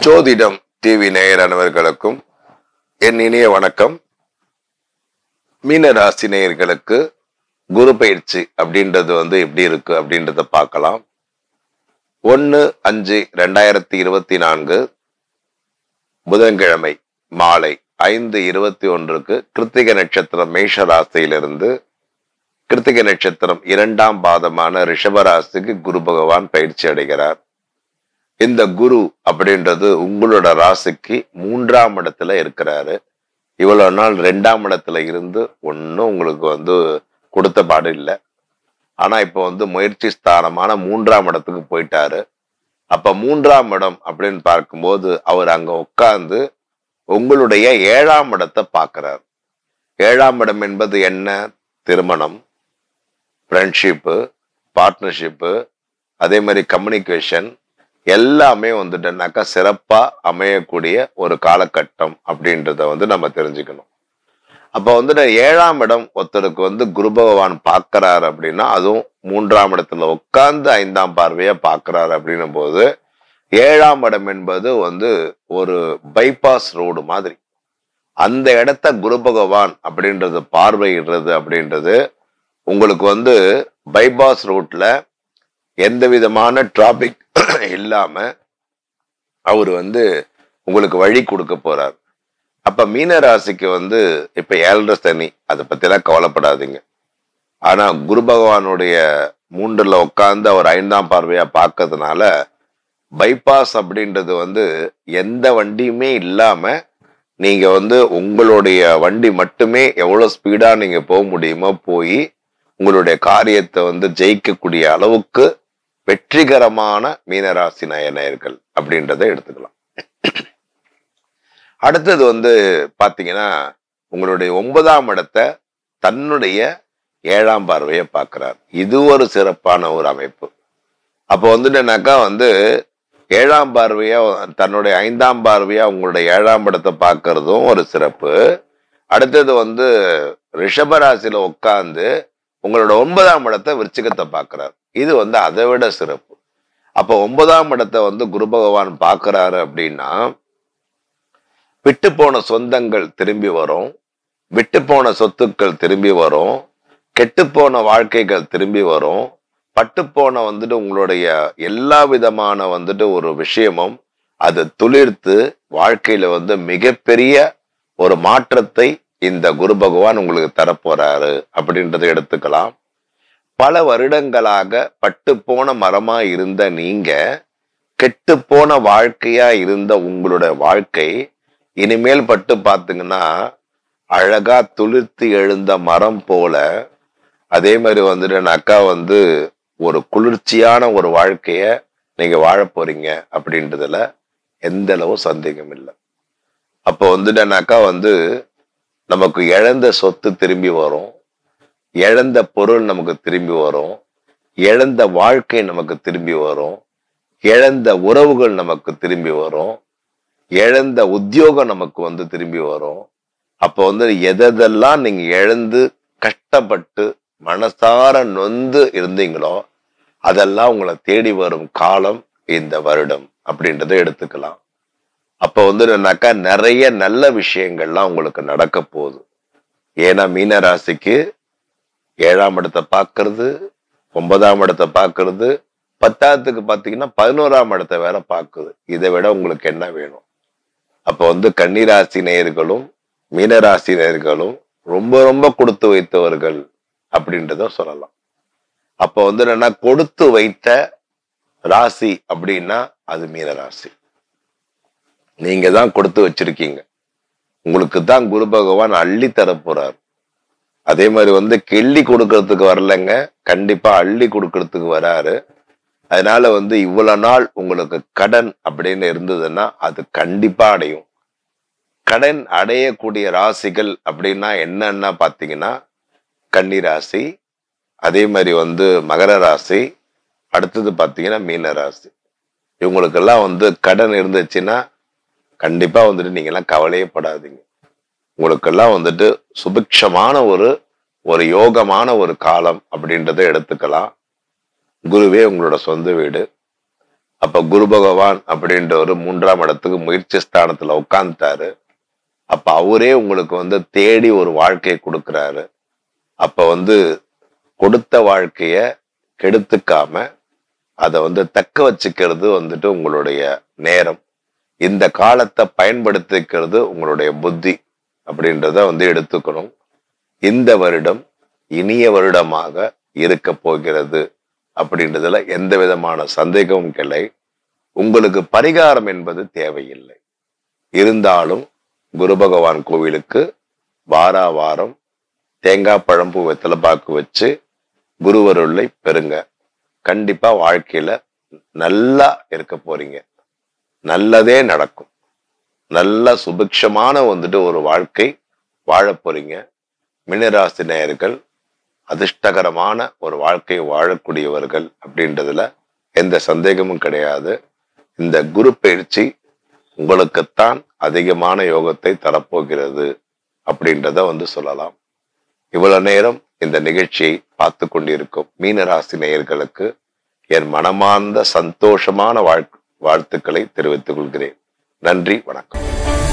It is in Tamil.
ஜோதிடம் டிவி நேயர் அனைவர்களுக்கும் என் இனிய வணக்கம் மீன ராசி நேயர்களுக்கு குரு பயிற்சி அப்படின்றது வந்து எப்படி இருக்கு அப்படின்றத பார்க்கலாம் ஒன்று அஞ்சு ரெண்டாயிரத்தி இருபத்தி நான்கு புதன்கிழமை மாலை ஐந்து இருபத்தி ஒன்றுக்கு கிருத்திக நட்சத்திரம் மேஷ ராசியிலிருந்து கிருத்திக நட்சத்திரம் இரண்டாம் பாதமான ரிஷபராசிக்கு குரு பகவான் பயிற்சி அடைகிறார் இந்த குரு அப்படின்றது உங்களோட ராசிக்கு மூன்றாம் இடத்துல இருக்கிறாரு இவ்வளவு நாள் ரெண்டாம் இடத்துல இருந்து ஒன்றும் உங்களுக்கு வந்து கொடுத்த பாடு இல்லை ஆனா இப்போ வந்து முயற்சி ஸ்தானமான மூன்றாம் இடத்துக்கு போயிட்டாரு அப்ப மூன்றாம் இடம் அப்படின்னு பார்க்கும்போது அவர் அங்க உட்கார்ந்து உங்களுடைய ஏழாம் இடத்தை பார்க்கிறார் ஏழாம் இடம் என்பது என்ன திருமணம் ஃப்ரெண்ட்ஷிப்பு பார்ட்னர்ஷிப்பு அதே மாதிரி கம்யூனிகேஷன் எல்லாமே வந்துட்டுனாக்கா சிறப்பா அமையக்கூடிய ஒரு காலகட்டம் அப்படின்றத வந்து நம்ம தெரிஞ்சுக்கணும் அப்ப வந்துட்டு ஏழாம் இடம் ஒருத்தருக்கு வந்து குரு பகவான் பார்க்கறாரு அப்படின்னா அதுவும் மூன்றாம் இடத்துல உட்கார்ந்து ஐந்தாம் பார்வையா பார்க்கறாரு அப்படின்னும் போது ஏழாம் இடம் என்பது வந்து ஒரு பைபாஸ் ரோடு மாதிரி அந்த இடத்த குரு பகவான் அப்படின்றது பார்வையிடுறது அப்படின்றது உங்களுக்கு வந்து பைபாஸ் ரோட்ல எந்த விதமான டிராபிக் இல்லாம அவர் வந்து உங்களுக்கு வழி கொடுக்க போறார் அப்ப மீன ராசிக்கு வந்து இப்ப ஏழரை சனி அதை பத்திலாம் கவலைப்படாதீங்க ஆனா குரு பகவானுடைய மூன்றுல உட்கார்ந்து அவர் ஐந்தாம் பார்வையா பார்க்கறதுனால பைபாஸ் அப்படின்றது வந்து எந்த வண்டியுமே இல்லாம நீங்க வந்து உங்களுடைய வண்டி மட்டுமே எவ்வளவு ஸ்பீடா நீங்க போக முடியுமோ போய் உங்களுடைய காரியத்தை வந்து ஜெயிக்கக்கூடிய அளவுக்கு வெற்றிகரமான மீனராசி நயனயர்கள் அப்படின்றத எடுத்துக்கலாம் அடுத்தது வந்து பாத்தீங்கன்னா உங்களுடைய ஒன்பதாம் இடத்தை தன்னுடைய ஏழாம் பார்வையை பார்க்கிறார் இது ஒரு சிறப்பான ஒரு அமைப்பு அப்போ வந்துட்டுனாக்கா வந்து ஏழாம் பார்வையா தன்னுடைய ஐந்தாம் பார்வையா உங்களுடைய ஏழாம் இடத்தை பார்க்கறதும் ஒரு சிறப்பு அடுத்தது வந்து ரிஷபராசியில உட்கார்ந்து உங்களோட ஒன்பதாம் இடத்தை விருச்சிகத்தை பார்க்கிறார் இது வந்து அதை விட சிறப்பு அப்போ ஒன்பதாம் இடத்தை வந்து குரு பகவான் பார்க்கறாரு அப்படின்னா விட்டு போன சொந்தங்கள் திரும்பி வரும் விட்டு போன சொத்துக்கள் திரும்பி வரும் கெட்டுப்போன வாழ்க்கைகள் திரும்பி வரும் பட்டுப்போன வந்துட்டு உங்களுடைய எல்லா விதமான வந்துட்டு ஒரு விஷயமும் அது துளிர்த்து வாழ்க்கையில வந்து மிகப்பெரிய ஒரு மாற்றத்தை இந்த குரு பகவான் உங்களுக்கு தரப்போறாரு அப்படின்றத எடுத்துக்கலாம் பல வருடங்களாக பட்டு போன மரமா இருந்த நீங்க கெட்டு போன வாழ்க்கையா இருந்த உங்களோட வாழ்க்கை இனிமேல் பட்டு பார்த்தீங்கன்னா அழகா துளிர்த்து எழுந்த மரம் போல அதே மாதிரி வந்துட்டுனாக்கா வந்து ஒரு குளிர்ச்சியான ஒரு வாழக்கைய நீங்க வாழ போறீங்க அப்படின்றதுல எந்த அளவு சந்தேகம் இல்லை அப்போ வந்துட்டனாக்கா வந்து நமக்கு இழந்த சொத்து திரும்பி வரும் இழந்த பொருள் நமக்கு திரும்பி வரும் இழந்த வாழ்க்கை நமக்கு திரும்பி வரும் இழந்த உறவுகள் நமக்கு திரும்பி வரும் இழந்த உத்தியோகம் நமக்கு வந்து திரும்பி வரும் அப்போ வந்து எதெல்லாம் நீங்க இழந்து கஷ்டப்பட்டு மனசார நொந்து இருந்தீங்களோ அதெல்லாம் உங்களை தேடி வரும் காலம் இந்த வருடம் அப்படின்றத எடுத்துக்கலாம் அப்போ வந்து என்னன்னாக்கா நிறைய நல்ல விஷயங்கள்லாம் உங்களுக்கு நடக்க போகுது ஏன்னா மீன ராசிக்கு ஏழாம் இடத்தை பார்க்கறது ஒன்பதாம் இடத்தை பார்க்கறது பத்தாவதுக்கு பார்த்தீங்கன்னா பதினோராம் இடத்தை வேற பார்க்குது இதை விட உங்களுக்கு என்ன வேணும் அப்போ வந்து கன்னிராசி நேயர்களும் மீனராசி நேயர்களும் ரொம்ப ரொம்ப கொடுத்து வைத்தவர்கள் அப்படின்றத சொல்லலாம் அப்போ வந்து என்னன்னா கொடுத்து வைத்த ராசி அப்படின்னா அது மீன ராசி நீங்க தான் கொடுத்து வச்சிருக்கீங்க உங்களுக்கு தான் குரு பகவான் அள்ளி தர போறார் அதே மாதிரி வந்து கிள்ளி கொடுக்கறதுக்கு வரலங்க கண்டிப்பா அள்ளி கொடுக்கறதுக்கு வராரு அதனால வந்து இவ்வளவு நாள் உங்களுக்கு கடன் அப்படின்னு இருந்ததுன்னா அது கண்டிப்பா அடையும் கடன் அடையக்கூடிய ராசிகள் அப்படின்னா என்னன்னா பாத்தீங்கன்னா கன்னி ராசி அதே மாதிரி வந்து மகர ராசி அடுத்தது பார்த்தீங்கன்னா மீன ராசி இவங்களுக்கெல்லாம் வந்து கடன் இருந்துச்சுன்னா கண்டிப்பா வந்துட்டு நீங்கெல்லாம் கவலையே படாதீங்க உங்களுக்கெல்லாம் வந்துட்டு சுபிக்ஷமான ஒரு ஒரு யோகமான ஒரு காலம் அப்படின்றத எடுத்துக்கலாம் குருவே உங்களோட சொந்த வீடு அப்ப குரு பகவான் அப்படின்ற ஒரு மூன்றாம் இடத்துக்கு முயற்சி ஸ்தானத்துல உட்கார்ந்துட்டாரு அப்ப அவரே உங்களுக்கு வந்து தேடி ஒரு வாழ்க்கையை கொடுக்கறாரு அப்ப வந்து கொடுத்த வாழ்க்கைய கெடுத்துக்காம அதை வந்து தக்க வச்சுக்கிறது வந்துட்டு உங்களுடைய நேரம் இந்த காலத்தை பயன்படுத்திக்கிறது உங்களுடைய புத்தி அப்படின்றத வந்து எடுத்துக்கணும் இந்த வருடம் இனிய வருடமாக இருக்க போகிறது அப்படின்றதுல எந்த விதமான சந்தேகமும் இல்லை உங்களுக்கு பரிகாரம் என்பது தேவையில்லை இருந்தாலும் குரு பகவான் கோவிலுக்கு வாரா வாரம் தேங்காய் பழம்பூ வெத்தலை பாக்கு வச்சு குருவருளை பெறுங்க கண்டிப்பா வாழ்க்கையில நல்லா இருக்க போறீங்க நல்லதே நடக்கும் நல்ல சுபிக்ஷமான வந்துட்டு ஒரு வாழ்க்கை வாழப் போறீங்க மினராசி நேயர்கள் அதிர்ஷ்டகரமான ஒரு வாழ்க்கை வாழக்கூடியவர்கள் அப்படின்றதுல எந்த சந்தேகமும் கிடையாது இந்த குரு பயிற்சி உங்களுக்குத்தான் அதிகமான யோகத்தை தரப்போகிறது அப்படின்றத வந்து சொல்லலாம் இவ்வளவு நேரம் இந்த நிகழ்ச்சியை பார்த்து கொண்டிருக்கும் மீனராசி நேயர்களுக்கு என் மனமார்ந்த சந்தோஷமான வாழ் வாழ்த்துக்களை தெரிவித்துக் கொள்கிறேன் நன்றி வணக்கம்